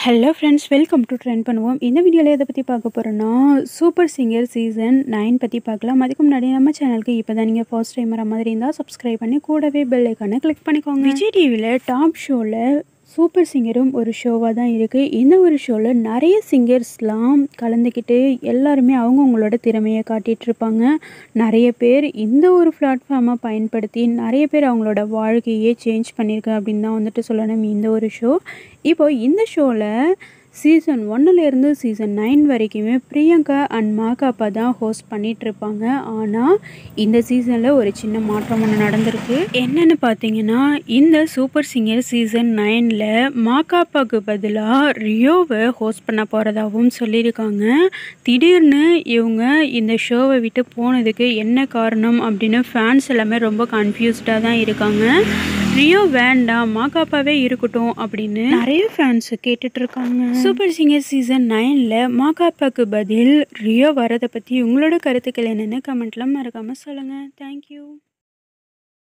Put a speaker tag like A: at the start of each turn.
A: hello friends welcome to trend பண்ணுவோம் இந்த வீடியோவில் எதை பற்றி பார்க்க போகிறோன்னா சூப்பர் சிங்கர் சீசன் நைன் பற்றி பார்க்கலாம் அதுக்கு முன்னாடி நம்ம சேனலுக்கு இப்போ தான் நீங்கள் ஃபர்ஸ்ட் டைம் வர மாதிரி இருந்தால் சப்ஸ்கிரைப் பண்ணி கூடவே பெல் ஐக்கானை கிளிக் பண்ணிக்கோங்க விஜய் டிவியில் டாப் ஷோவில் சூப்பர் சிங்கரும் ஒரு ஷோவாக தான் இருக்குது இந்த ஒரு ஷோவில் நிறைய சிங்கர்ஸ்லாம் கலந்துக்கிட்டு எல்லாருமே அவங்கவுங்களோட திறமையை காட்டிகிட்டு இருப்பாங்க நிறைய பேர் இந்த ஒரு பிளாட்ஃபார்மை பயன்படுத்தி நிறைய பேர் அவங்களோட வாழ்க்கையே சேஞ்ச் பண்ணியிருக்கேன் அப்படின்னு தான் வந்துட்டு சொல்லணும் இந்த ஒரு ஷோ இப்போ இந்த ஷோவில் சீசன் ஒன்னுலேருந்து சீசன் நைன் வரைக்குமே பிரியங்கா அண்ட் மாகாப்பா தான் ஹோஸ்ட் பண்ணிட்டு இருப்பாங்க ஆனால் இந்த சீசனில் ஒரு சின்ன மாற்றம் ஒன்று நடந்திருக்கு என்னன்னு பார்த்தீங்கன்னா இந்த சூப்பர் சிங்கர் சீசன் நைனில் மாகாப்பாக்கு பதிலாக ரியோவை ஹோஸ்ட் பண்ண போகிறதாகவும் சொல்லியிருக்காங்க திடீர்னு இவங்க இந்த ஷோவை விட்டு போனதுக்கு என்ன காரணம் அப்படின்னு ஃபேன்ஸ் எல்லாமே ரொம்ப கன்ஃபியூஸ்டாக தான் இருக்காங்க ரியோ வேண்டாம் மாகாப்பாவே இருக்கட்டும் அப்படின்னு நிறைய ஃபேன்ஸ் கேட்டுட்டு இருக்காங்க சூப்பர் சிங்கர் சீசன் நைனில் மாகாப்பாக்கு பதில் ரியோ வரதை பற்றி உங்களோட கருத்துக்கள் என்னென்னு கமெண்ட்லாம் மறக்காமல் சொல்லுங்கள் தேங்க்யூ